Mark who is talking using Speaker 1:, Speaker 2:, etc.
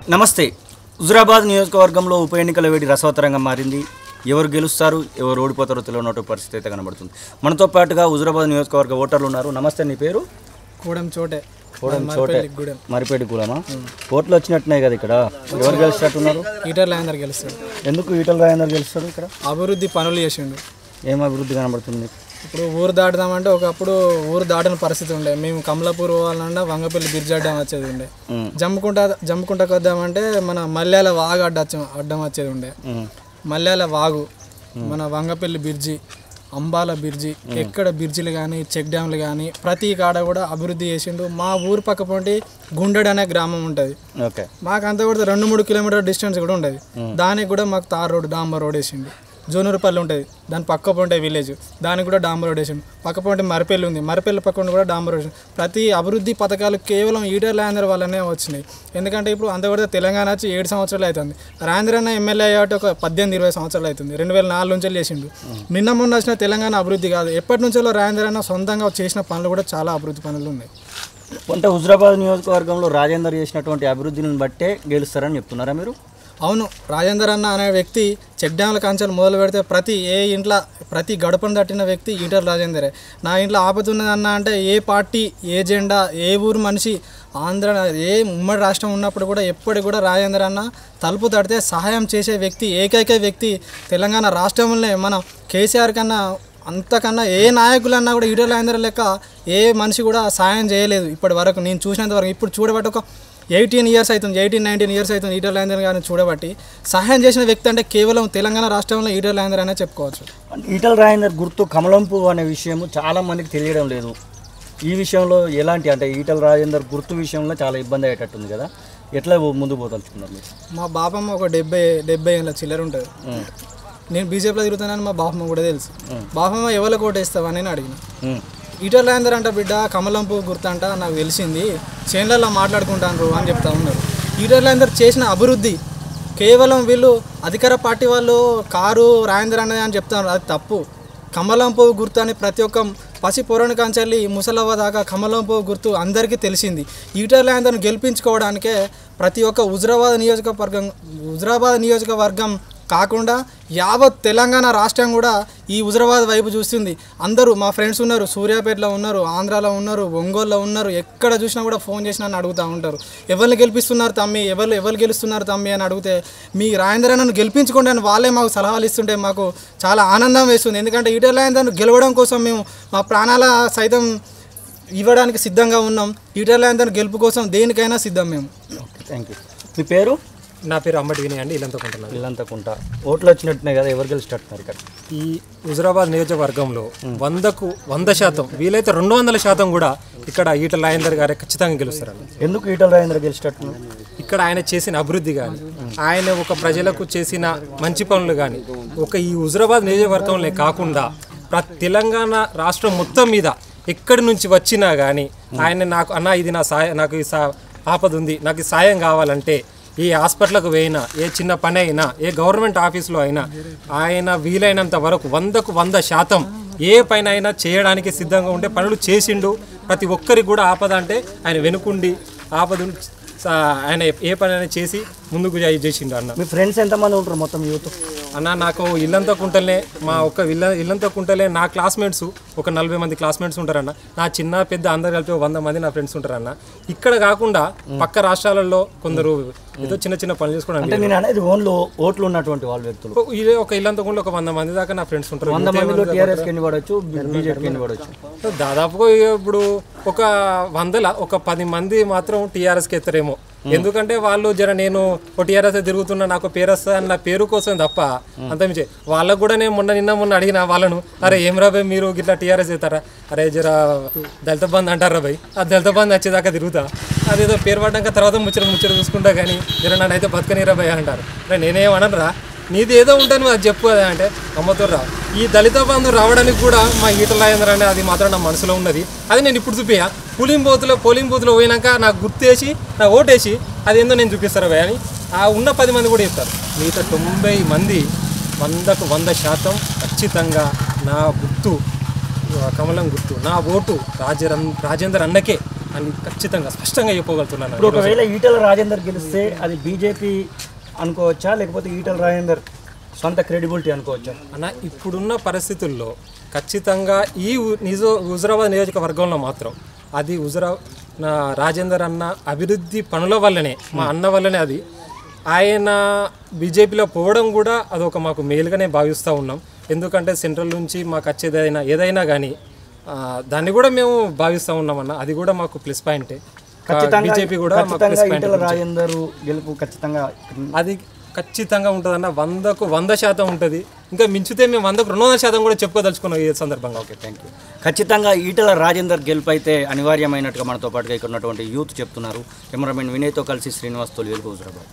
Speaker 1: నమస్తే హుజురాబాద్ నియోజకవర్గంలో ఉప ఎన్నికల వేడి రసవత్తరంగా మారింది ఎవరు గెలుస్తారు ఎవరు ఓడిపోతారో తెలియనట్టు పరిస్థితి అయితే కనబడుతుంది మనతో పాటుగా హుజురాబాద్ నియోజకవర్గ ఓటర్లు ఉన్నారు నమస్తే నీ పేరు
Speaker 2: కూడం చోటే
Speaker 1: కోడం చోటే
Speaker 2: మరిపల్లి గూడెం
Speaker 1: మరిపేటి కూడమా ఓట్లు వచ్చినట్టున్నాయి కదా ఇక్కడ ఎవరు గెలిచినట్టున్నారు
Speaker 2: ఈటర్లు అందరు గెలుస్తాడు
Speaker 1: ఎందుకు ఈటల రాజేందర్ గెలుస్తాడు ఇక్కడ
Speaker 2: అభివృద్ధి పనులు చేసిండు
Speaker 1: ఏం అభివృద్ధి కనబడుతుంది
Speaker 2: ఇప్పుడు ఊరు దాటుదామంటే ఒకప్పుడు ఊరు దాటిన పరిస్థితి ఉండే మేము కమలాపూర్ పోవాలన్నా వంగపల్లి బ్రిడ్జ్ అడ్డం వచ్చేది ఉండే
Speaker 1: ఉమ్,
Speaker 2: జమ్ముకుంటా జమ్ముకుంటకు వద్దామంటే మన మల్యాల వాగు అడ్డం అడ్డం వచ్చేది ఉండే
Speaker 1: ఉమ్,
Speaker 2: మల్యాల వాగు మన వంగపల్లి బ్రిడ్జి అంబాల బ్రిడ్జి ఎక్కడ బ్రిడ్జిలు కానీ చెక్ డ్యామ్లు కానీ ప్రతి కాడ కూడా అభివృద్ధి చేసిండు మా ఊరు పక్క పొంటి గుండెడ్ అనే గ్రామం ఉంటుంది
Speaker 1: ఓకే
Speaker 2: మాకు అంతా కూడా రెండు మూడు కిలోమీటర్ డిస్టెన్స్ కూడా ఉండేది దానికి కూడా మాకు తార్ రోడ్ డాంబర్ రోడ్ వేసిండు జోనూరుపల్లి ఉంటుంది దాని పక్క పొంటే విలేజ్ దానికి కూడా డాంబర్ రోడ్ వేసిండు పక్క పొంటే మరిపల్లి ఉంది మరిపల్లి పక్కన కూడా డాంబర్ రోడ్ వేసిండు. ప్రతి అభివృద్ధి పథకాలు కేవలం ఈటర్ రాజేంద్ర వల్లనే వచ్చినాయి ఎందుకంటే ఇప్పుడు అంత కూడా తెలంగాణ వచ్చి ఏడు సంవత్సరాలు అవుతుంది రాజేంద్ర అన్న ఎమ్మెల్యే అయ్యాట ఒక పద్దెనిమిది ఇరవై సంవత్సరాలు అవుతుంది రెండు వేల నాలుగు నుంచి చేసిండు నిన్న మొన్న వచ్చిన తెలంగాణ అభివృద్ధి కాదు ఎప్పటి నుంచో రాజేంద్ర అన్న సొంతంగా చేసిన పనులు కూడా చాలా అభివృద్ధి పనులు ఉన్నాయి
Speaker 1: అంటే హుజురాబాద్ నియోజకవర్గంలో రాజేందర్ చేసినటువంటి అభివృద్ధిని బట్టే గెలుస్తారని చెప్తున్నారా మీరు
Speaker 2: అవును రాజేందర్ అన్న అనే వ్యక్తి చెక్ డ్యామ్ల కాంచెలు మొదలు పెడితే ప్రతి ఏ ఇంట్లో ప్రతి గడపను తట్టిన వ్యక్తి ఈటర్ రాజేందరే నా ఇంట్లో ఆపతున్నదన్న అంటే ఏ పార్టీ ఏ జెండా ఏ ఊరు మనిషి ఆంధ్ర ఏ ఉమ్మడి రాష్ట్రం ఉన్నప్పుడు కూడా ఎప్పటికి కూడా రాజేందర్ అన్న తలుపు తడితే సహాయం చేసే వ్యక్తి ఏకైక వ్యక్తి తెలంగాణ రాష్ట్రంలోనే మన కేసీఆర్ కన్నా అంతకన్నా ఏ నాయకులన్నా కూడా ఈటల రాజేందర్ లెక్క ఏ మనిషి కూడా సాయం చేయలేదు ఇప్పటి వరకు నేను చూసినంత వరకు ఇప్పుడు చూడబట్టి ఒక ఎయిటీన్ ఇయర్స్ అవుతుంది ఎయిటీన్ నైన్టీన్ ఇయర్స్ అవుతుంది ఈటల రాజేందర్ గారిని చూడబట్టి సహాయం చేసిన వ్యక్తి అంటే కేవలం తెలంగాణ రాష్ట్రంలో ఈటల రాజేందర్ అనే చెప్పుకోవచ్చు
Speaker 1: అంటే ఈటల రాజేందర్ గుర్తు కమలం పువ్వు అనే విషయం చాలా మందికి తెలియడం లేదు ఈ విషయంలో ఎలాంటి అంటే ఈటల రాజేందర్ గుర్తు విషయంలో చాలా ఇబ్బంది అయ్యేటట్టుంది కదా ఎట్లా ముందు పోదలుచుకున్నారు మీరు
Speaker 2: మా బాపమ్మ ఒక డెబ్బై డెబ్బై ఏళ్ళ చిల్లర ఉంటుంది
Speaker 1: ఉమ్,
Speaker 2: నేను బీజేపీలో తిరుగుతానని మా బాపమ్మ కూడా తెలుసు బాపమ్మ ఎవరికి ఓటేస్తావా అని నేను అడిగిన
Speaker 1: ఉమ్,
Speaker 2: ఈటల రాజేందర్ అంట బిడ్డ కమలంపు గుర్తంట నాకు తెలిసింది చేన్లలో మాట్లాడుకుంటాను అని చెప్తా ఉన్నారు ఈటల రాజేందర్ చేసిన అభివృద్ధి కేవలం వీళ్ళు అధికార పార్టీ వాళ్ళు కారు రాజేందర్ అనేది అని చెప్తారు అది తప్పు కమలం పువ్వు గుర్తు అని ప్రతి ఒక్క పసి పొరని కంచెల్లి ముసలవ్వ దాకా కమలం పువ్వు గుర్తు అందరికీ తెలిసింది ఈటర్ రాజేందర్ని గెలిపించుకోవడానికే ప్రతి ఒక్క హుజరాబాద్ నియోజకవర్గం హుజరాబాద్ నియోజకవర్గం కాకుండా యావత్ తెలంగాణ రాష్ట్రం కూడా ఈ హుజరాబాద్ వైపు చూస్తుంది అందరూ మా ఫ్రెండ్స్ ఉన్నారు సూర్యాపేటలో ఉన్నారు ఆంధ్రాలో ఉన్నారు ఒంగోలులో ఉన్నారు ఎక్కడ చూసినా కూడా ఫోన్ చేసినా అని అడుగుతూ ఉంటారు ఎవరిని గెలిపిస్తున్నారు తమ్మి ఎవరు ఎవరు గెలుస్తున్నారు తమ్మి అని అడిగితే మీ రాజేంద్రను గెలిపించుకోండి అని వాళ్ళే మాకు సలహాలు ఇస్తుంటే మాకు చాలా ఆనందం వేస్తుంది ఎందుకంటే ఈటల రాజేంద్రను గెలవడం కోసం మేము మా ప్రాణాల సైతం ఇవ్వడానికి సిద్ధంగా ఉన్నాం ఈటల రాజేంద్రను గెలుపు కోసం దేనికైనా సిద్ధం మేము
Speaker 1: ఓకే థ్యాంక్ యూ మీ పేరు
Speaker 3: నా పేరు అంబటి వినయ్ అండి ఇల్లంతకుంటున్నాను
Speaker 1: ఇల్లంతకుంటా ఓట్లు వచ్చినట్టున్నాయి కదా ఎవరు గెలిచినట్టున్నారు ఇక్కడ
Speaker 3: ఈ హుజురాబాద్ నియోజకవర్గంలో వందకు వంద శాతం వీలైతే రెండు వందల శాతం కూడా ఇక్కడ ఈటల రాజేందర్ గారే ఖచ్చితంగా గెలుస్తారండి
Speaker 1: ఎందుకు ఈటల రాజేందర్ గెలిచినట్టున్నారు
Speaker 3: ఇక్కడ ఆయన చేసిన అభివృద్ధి కానీ ఆయన ఒక ప్రజలకు చేసిన మంచి పనులు కానీ ఒక ఈ హుజురాబాద్ నియోజకవర్గంలో కాకుండా ప్ర- తెలంగాణ రాష్ట్రం మొత్తం మీద ఎక్కడి నుంచి వచ్చినా కానీ ఆయన నాకు అన్న ఇది నా సాయ నాకు ఈ సా ఆపద ఉంది నాకు ఈ సాయం కావాలంటే ఏ హాస్పిటల్కి పోయినా ఏ చిన్న పని అయినా ఏ గవర్నమెంట్ ఆఫీస్లో అయినా ఆయన వీలైనంత వరకు వందకు వంద శాతం ఏ పైన అయినా చేయడానికి సిద్ధంగా ఉండే పనులు చేసిండు ప్రతి ఒక్కరికి కూడా ఆపద అంటే ఆయన వెనుకుండి ఆపద ఆయన ఏ పని అయినా చేసి ముందుకు జా- చేసిండు అన్న
Speaker 1: మీ ఫ్రెండ్స్ ఎంతమంది ఉంటారు మొత్తం యూత్
Speaker 3: అన్న నాకు ఇల్లంతా కుంటలే మా ఒక్క ఇల్ల ఇల్లంతా కుంటలే నా క్లాస్మేట్స్ ఒక నలభై మంది క్లాస్మేట్స్ ఉంటారన్న నా చిన్న పెద్ద అందరు కలిపి ఒక వంద మంది నా ఫ్రెండ్స్ ఉంటారన్న ఇక్కడ కాకుండా పక్క రాష్ట్రాలలో కొందరు ఏదో చిన్న చిన్న పనులు చేసుకోవడానికి
Speaker 1: అంటే నేను అనేది ఓన్లో ఓట్లు ఉన్నటువంటి వాళ్ళ వ్యక్తులు
Speaker 3: ఇదే ఒక ఇల్లంతా కూడా ఒక వంద మంది దాకా నా ఫ్రెండ్స్ ఉంటారు
Speaker 1: వంద మందిలో టీఆర్ఎస్కి ఎన్ని పడవచ్చు బీజేపీకి ఎన్ని పడవచ్చు
Speaker 3: దాదాపుగా ఇప్పుడు ఒక వందల ఒక పది మంది మాత్రం టీఆర్ఎస్కి ఎత్తారేమో ఎందుకంటే వాళ్ళు జర నేను ఒక టీఆర్ఎస్ తిరుగుతున్నా నాకు పేరు వస్తా అన్న పేరు కోసం తప్ప అంత మించి వాళ్ళకు కూడా నేను మొన్న నిన్న మొన్న అడిగిన వాళ్ళను అరే ఏం రాబాయ్ మీరు గిట్లా టీఆర్ఎస్ అవుతారా అరే జర దళిత బంద్ అంటారా భయ్ ఆ దళిత బంద్ వచ్చేదాకా తిరుగుతా అదేదో పేరు పడ్డాక తర్వాత ముచ్చట ముచ్చట చూసుకుంటా కానీ జర నన్ను అయితే బతకనీరా భయ్ అంటారు అరే నేనేమనరా నీది ఏదో ఉంటాను అది చెప్పు కదా అంటే అమ్మతో రా ఈ దళిత బంధు రావడానికి కూడా మా ఈటల రాజేంద్ర అనే అది మాత్రం నా మనసులో ఉన్నది అది నేను ఇప్పుడు చూపియా పోలింగ్ బూత్లో పోలింగ్ బూత్లో పోయినాక నాకు గుర్తేసి నా ఓటేసి అది ఏందో నేను చూపిస్తారా భయ్ అని ఆ ఉన్న పది మంది కూడా చెప్తారు మిగతా తొంభై మంది వందకు వంద శాతం ఖచ్చితంగా నా గుర్తు కమలం గుర్తు నా ఓటు రాజరన్ రాజేందర్ అన్నకే అని ఖచ్చితంగా స్పష్టంగా చెప్పగలుగుతున్నాను
Speaker 1: ఇప్పుడు ఒకవేళ ఈటల రాజేందర్ గెలిస్తే అది బీజేపీ అనుకోవచ్చా లేకపోతే ఈటల రాజేందర్ సొంత క్రెడిబిలిటీ అనుకోవచ్చా
Speaker 3: అన్న ఇప్పుడున్న పరిస్థితుల్లో ఖచ్చితంగా ఈ ఉ- నిజో హుజరాబాద్ నియోజకవర్గంలో మాత్రం అది హుజరా నా రాజేందర్ అన్న అభివృద్ధి పనుల వల్లనే మా అన్న వల్లనే అది ఆయన బీజేపీలో పోవడం కూడా అదొక మాకు మేలుగానే భావిస్తూ ఉన్నాం ఎందుకంటే సెంట్రల్ నుంచి మాకు వచ్చేదైనా ఏదైనా కానీ దాన్ని కూడా మేము భావిస్తూ ఉన్నామన్న అది కూడా మాకు ప్లస్ పాయింటే
Speaker 1: ఖచ్చితంగా
Speaker 3: బీజేపీ కూడా మాకు
Speaker 1: ఖచ్చితంగా
Speaker 3: ప్లస్ పాయింట్
Speaker 1: ఈటల రాజేందర్ గెలుపు ఖచ్చితంగా
Speaker 3: అది ఖచ్చితంగా ఉంటుందన్న వందకు వంద శాతం ఉంటుంది ఇంకా మించితే మేము వందకు రెండు వందల శాతం కూడా చెప్పుకోదలుచుకున్నాం ఈ సందర్భంగా
Speaker 1: ఓకే థ్యాంక్ యూ ఖచ్చితంగా ఈటల రాజేందర్ గెలుపు అయితే అనివార్యమైనట్టుగా మనతో పాటుగా ఇక్కడ ఉన్నటువంటి యూత్ చెప్తున్నారు కెమెరామెన్ వినయ్తో కలిసి శ్రీనివాస్ తొలి వెలుగు హుజరాబాద్